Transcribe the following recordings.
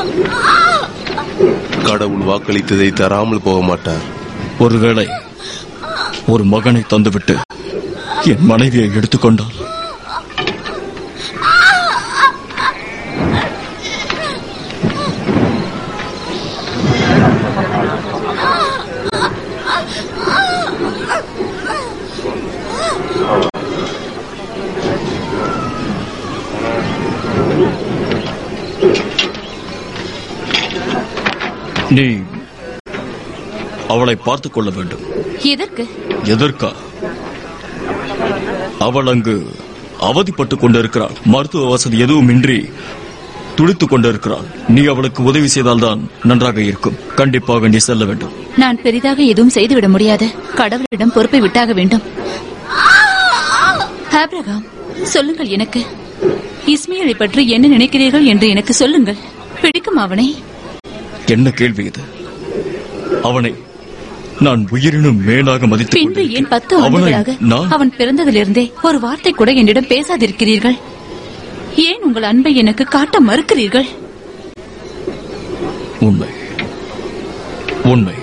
கடவுள் வாக்களித்ததை தராமல் போக மாட்டார் ஒருவேளை ஒரு மகனை தந்துவிட்டு என் மனைவியை எடுத்துக்கொண்டால் நீ அவளை பார்த்துக் கொள்ள வேண்டும் எதற்கு எதற்கா அவள் அங்கு அவதிப்பட்டுக் கொண்டிருக்கிறாள் மருத்துவ வசதி எதுவுமின்றி துடித்துக் கொண்டிருக்கிறாள் நீ அவளுக்கு உதவி செய்தால்தான் நன்றாக இருக்கும் கண்டிப்பாக நீ செல்ல வேண்டும் நான் பெரிதாக எதுவும் செய்துவிட முடியாது கடவுளிடம் பொறுப்பை விட்டாக வேண்டும் ஆபிரகாம் சொல்லுங்கள் எனக்கு இஸ்மையலை பற்றி என்ன நினைக்கிறீர்கள் என்று எனக்கு சொல்லுங்கள் பிடிக்கும் அவனை என்ன கேள்வி இது அவனை நான் உயிரினும் மேலாக மதித்துக் பின்பு ஏன் பத்து கொண்டிருக்கிறேன். அவனை ஆண்டுகளாக நான் அவன் பிறந்ததிலிருந்தே ஒரு வார்த்தை கூட என்னிடம் பேசாதிருக்கிறீர்கள் ஏன் உங்கள் அன்பை எனக்கு காட்ட மறுக்கிறீர்கள் உண்மை உண்மை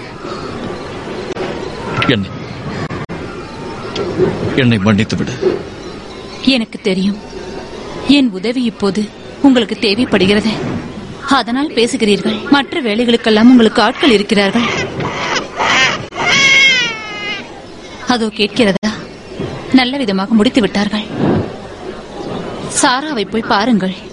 என்னை என்னை மன்னித்து விடு எனக்கு தெரியும் என் உதவி இப்போது உங்களுக்கு தேவைப்படுகிறது அதனால் பேசுகிறீர்கள் மற்ற வேலைகளுக்கெல்லாம் உங்களுக்கு ஆட்கள் இருக்கிறார்கள் அதோ கேட்கிறதா நல்ல விதமாக முடித்து விட்டார்கள் சாராவை போய் பாருங்கள்